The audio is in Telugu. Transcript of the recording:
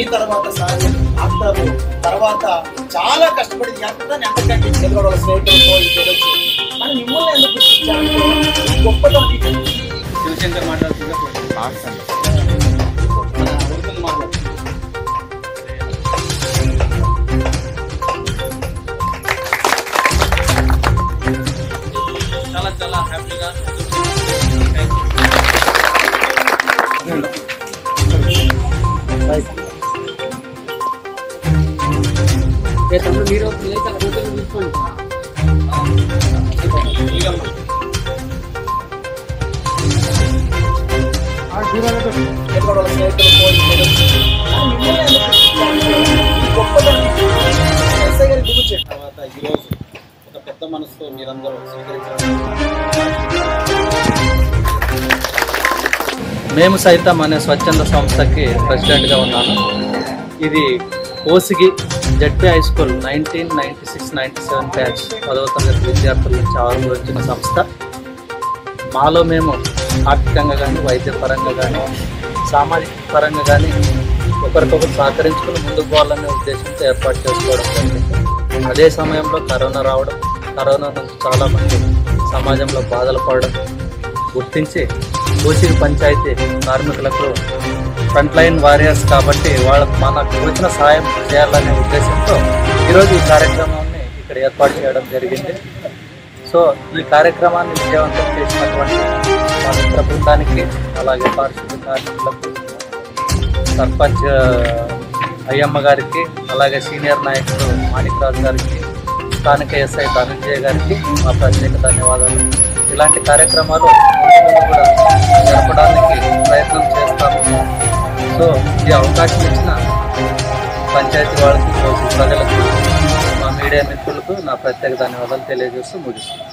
మీ తర్వాత సార్ డాక్టర్ తర్వాత చాలా కష్టపడి ఎంత ఎంతకంటే చంద్రుడు ఒక స్నేహితులతో ఈ పేరు వచ్చి కానీ మిమ్మల్ని ఎందుకు గుర్తించారంటే ఈ గొప్పతనం ఈ- శివశంకర్ మాట్లాడుతుందా మన ఉరుకులు మాట్లాడు. చాలా చాలా హ్యాపీగా తమ్ముడు మీరు లేక ఫోటోలు తీసుకోండి చంద్రుడు ఒక స్నేహితులతో ఈ పేరు వచ్చి కానీ మిమ్మల్ని ఎందుకు గుర్తించారంటే ఈ గొప్పతనం ఈ ఎస్ఐ గారి గురించి చెప్పారు. తర్వాత ఈరోజు ఒక పెద్ద మనసుతో మీరందరూ స్వీకరించారు మేము సైతం అనే స్వచ్ఛంద సంస్థకి ప్రెసిడెంట్గా ఉన్నాను ఇది Kosigi ZP high school nineteen ninety six ninety seven batch పదవ తరగతి విద్యార్థుల నుంచి ఆరంభించిన సంస్థ మాలో మేము ఆర్థికంగా కానీ వైద్యపరంగా కానీ సామాజిక పరంగా కానీ ఒకరికొకరు సహకరించుకుని ముందుకు పోవాలనే ఉద్దేశంతో ఏర్పాటు చేసుకోవడం జరిగింది అదే సమయంలో కరోనా రావడం కరోనా నుంచి చాలామంది సమాజంలో బాధలు పడడం గుర్తించి కోసిగి పంచాయతీ కార్మికులకు ఫ్రంట్ లైన్ వారియర్స్ కాబట్టి వాళ్ళకు మనకు వచ్చిన సాయం చేయాలనే ఉద్దేశంతో ఈరోజు ఈ కార్యక్రమాన్ని ఇక్కడ ఏర్పాటు చేయడం జరిగింది సో ఈ కార్యక్రమాన్ని విజయవంతం చేసినటువంటి మా మిత్ర బృందానికి అలాగే పారిశుద్ధ కార్మికులకు సర్పంచ్ ఆ, అయ్యమ్మ గారికి అలాగే సీనియర్ నాయకులు మాణిక్రాజు గారికి స్థానిక ఎస్ఐ ధనంజయ గారికి మా ప్రత్యేక ధన్యవాదాలు ఇలాంటి కార్యక్రమాలు ముందు ముందు కూడా జరపడానికి ప్రయత్నం చేస్తాము సో ఈ అవకాశం ఇచ్చిన పంచాయతీ వాళ్ళకి రోజు ప్రజలకు మా మీడియా మిత్రులకు నా ప్రత్యేక ధన్యవాదాలు తెలియజేస్తూ ముగిస్తున్నాను